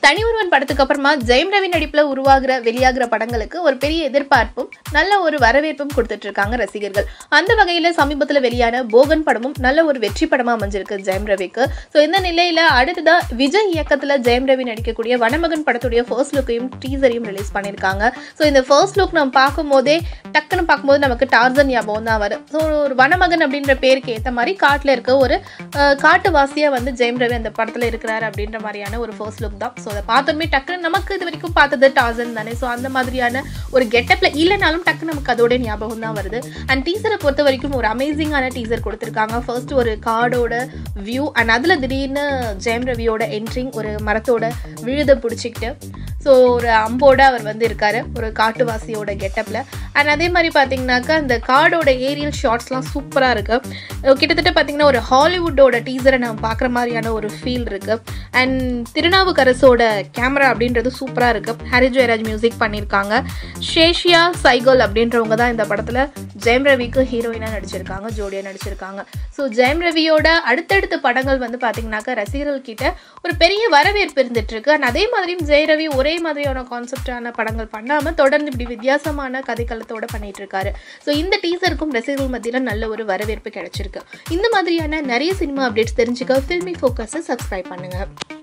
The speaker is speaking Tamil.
தனி ஒருவன் படத்துக்கு அப்புறமா ஜெயம் ரவி நடிப்புல உருவாகிற வெளியாகிற படங்களுக்கு ஒரு பெரிய எதிர்பார்ப்பும் நல்ல ஒரு வரவேற்பும் கொடுத்துட்டு இருக்காங்க ரசிகர்கள் அந்த வகையில சமீபத்துல வெளியான போகன் படமும் நல்ல ஒரு வெற்றி படமா அமைஞ்சிருக்கு ஜெயம் ரவிக்கு ஸோ இந்த நிலையில அடுத்ததா விஜய் இயக்கத்துல ஜெயம் ரவி நடிக்கக்கூடிய வனமகன் படத்துடைய ஃபர்ஸ்ட் லுக்கையும் டீசரையும் ரிலீஸ் பண்ணியிருக்காங்க ஸோ இந்த ஃபர்ஸ்ட் லுக் நம்ம பார்க்கும் போதே டக்குன்னு பார்க்கும்போது நமக்கு டார்சன் ஞாபகம் தான் வரும் ஸோ ஒரு வனமகன் அப்படின்ற பேருக்கு ஏற்ற மாதிரி காட்டில் இருக்க ஒரு அஹ், காட்டுவாசியா வந்து ஜெயம் ரவி அந்த படத்துல இருக்கிறாரு அப்படின்ற மாதிரியான ஒரு ஃபர்ஸ்ட் லுக் தான் ஸோ அதை பார்த்தோமே டக்குன்னு நமக்கு இது வரைக்கும் பார்த்தது டார்சன் தானே ஸோ அந்த மாதிரியான ஒரு கெட்டப்ல இல்லைனாலும் டக்குன்னு நமக்கு அதோட ஞாபகம் தான் வருது அண்ட் டீசரை பொறுத்த வரைக்கும் ஒரு அமேசிங்கான டீசர் கொடுத்துருக்காங்க ஃபர்ஸ்ட் ஒரு காடோட வியூ அண்ட் அதில் திடீர்னு ஜெயம் ரவியோட என்ட்ரிங் ஒரு மரத்தோட விழுதை பிடிச்சிக்கிட்டு ஸோ ஒரு அம்போட அவர் வந்து இருக்காரு ஒரு காட்டுவாசியோட கெட்டப்ல அண்ட் அதே மாதிரி பார்த்தீங்கன்னாக்கா அந்த காடோட ஏரியல் ஷார்ட்ஸ்லாம் சூப்பராக இருக்கு அஹ் கிட்டத்தட்ட பார்த்தீங்கன்னா ஒரு ஹாலிவுட்டோட டீசரை நம்ம பார்க்குற மாதிரியான ஒரு ஃபீல் இருக்கு அண்ட் திருநாவுக்கரசோட கேமரா அப்படின்றது சூப்பராக இருக்கு ஹரி ஜெயராஜ் மியூசிக் பண்ணியிருக்காங்க ஷேஷியா சைகல் அப்படின்றவங்க தான் இந்த படத்தில் ஜெயம் ரவிக்கு ஹீரோயினாக நடிச்சிருக்காங்க ஜோடியாக நடிச்சிருக்காங்க ஸோ ஜெயம் ரவியோட அடுத்தடுத்த படங்கள் வந்து பார்த்தீங்கன்னாக்கா ரசிகர்கள் கிட்ட ஒரு பெரிய வரவேற்பு இருந்துட்டு இருக்கு அண்ட் அதே மாதிரியும் ஜெய ரவி ஒரே மாதிரியான கான்செப்டான படங்கள் பண்ணாமல் தொடர்ந்து இப்படி வித்தியாசமான கதைக்களத்தோட பண்ணிட்டு இருக்காரு ஸோ இந்த டீசருக்கும் ரசிகர்கள் மத்தியில் நல்ல ஒரு வரவேற்பு கிடைச்சிருக்கு இந்த மாதிரியான நிறைய சினிமா அப்டேட்ஸ் தெரிஞ்சுக்க ஃபில்மி ஃபோக்கஸை சப்ஸ்கிரைப் பண்ணுங்க